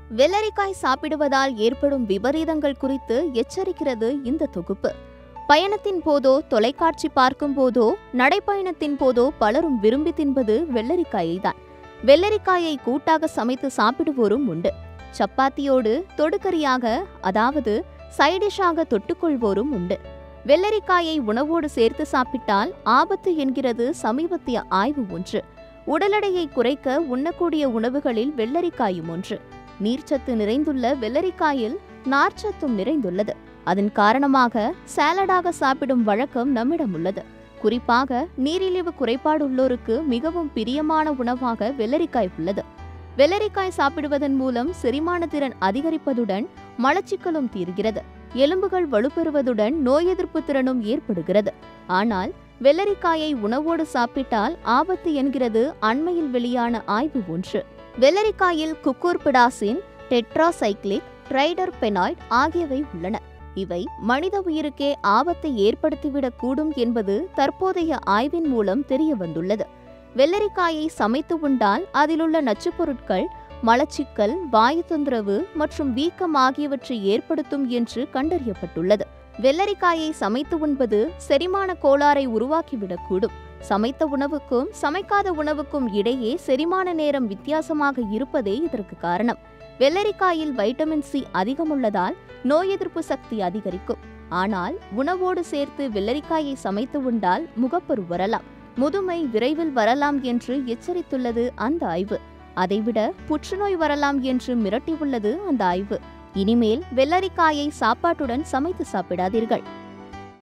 வெள்ளரிக்காய் சாப்பிடுவதால் ஏற்படும் விபரீதங்கள் குறித்து எச்சரிக்கிறது இந்த தொகுப்பு பயணத்தின் போதோ தொலைக்காட்சி பார்க்கும் போதோ நடைப்பயணத்தின் போதோ பலரும் விரும்பி தின்பது வெள்ளரிக்காயை தான் வெள்ளரிக்காயை கூட்டாக சமைத்து சாப்பிடுவோரும் உண்டு சப்பாத்தியோடு தொடுக்கறியாக அதாவது சைடிஷாக தொட்டுக்கொள்வோரும் உண்டு வெள்ளரிக்காயை உணவோடு சேர்த்து சாப்பிட்டால் ஆபத்து என்கிறது சமீபத்திய ஆய்வு ஒன்று உடல் குறைக்க உண்ணக்கூடிய உணவுகளில் வெள்ளரிக்காயும் ஒன்று நீர்ச்சத்து நிறைந்துள்ள வெள்ளரிக்காயில் நார்ச்சத்தும் நிறைந்துள்ளது அதன் காரணமாக சாலடாக சாப்பிடும் வழக்கம் நம்மிடம் உள்ளது குறிப்பாக நீரிழிவு குறைபாடு உள்ளோருக்கு மிகவும் பிரியமான உணவாக வெள்ளரிக்காய் உள்ளது வெள்ளரிக்காய் சாப்பிடுவதன் மூலம் செரிமான திறன் அதிகரிப்பதுடன் மலச்சிக்கலும் தீர்கிறது எலும்புகள் வலுப்பெறுவதுடன் நோய் எதிர்ப்பு திறனும் ஏற்படுகிறது ஆனால் வெள்ளரிக்காயை உணவோடு சாப்பிட்டால் ஆபத்து என்கிறது அண்மையில் வெளியான ஆய்வு ஒன்று வெள்ளரிக்காயில் குக்கூர்பிடாசின் டெட்ராசைக்ளிக் ட்ரைடர் பெனாய்ட் ஆகியவை உள்ளன இவை மனித உயிருக்கே ஆபத்தை ஏற்படுத்திவிடக் கூடும் என்பது தற்போதைய ஆய்வின் மூலம் தெரிய வந்துள்ளது வெள்ளரிக்காயை சமைத்து உண்டால் அதிலுள்ள நச்சுப் பொருட்கள் மலச்சிக்கல் வாயு தொந்தரவு மற்றும் வீக்கம் ஆகியவற்றை ஏற்படுத்தும் என்று கண்டறியப்பட்டுள்ளது வெள்ளரிக்காயை சமைத்து உண்பது செரிமான கோளாறை உருவாக்கிவிடக்கூடும் சமைத்த உணவுக்கும் சமைக்காத உணவுக்கும் இடையே செரிமான நேரம் வித்தியாசமாக இருப்பதே இதற்கு காரணம் வெள்ளரிக்காயில் வைட்டமின் சி அதிகமுள்ளதால் நோய் எதிர்ப்பு சக்தி அதிகரிக்கும் ஆனால் உணவோடு சேர்த்து வெள்ளரிக்காயை சமைத்து உண்டால் முகப்பரு வரலாம் முதுமை விரைவில் வரலாம் என்று எச்சரித்துள்ளது அந்த ஆய்வு அதைவிட புற்றுநோய் வரலாம் என்று மிரட்டியுள்ளது அந்த ஆய்வு இனிமேல் வெள்ளரிக்காயை சாப்பாட்டுடன் சமைத்து சாப்பிடாதீர்கள்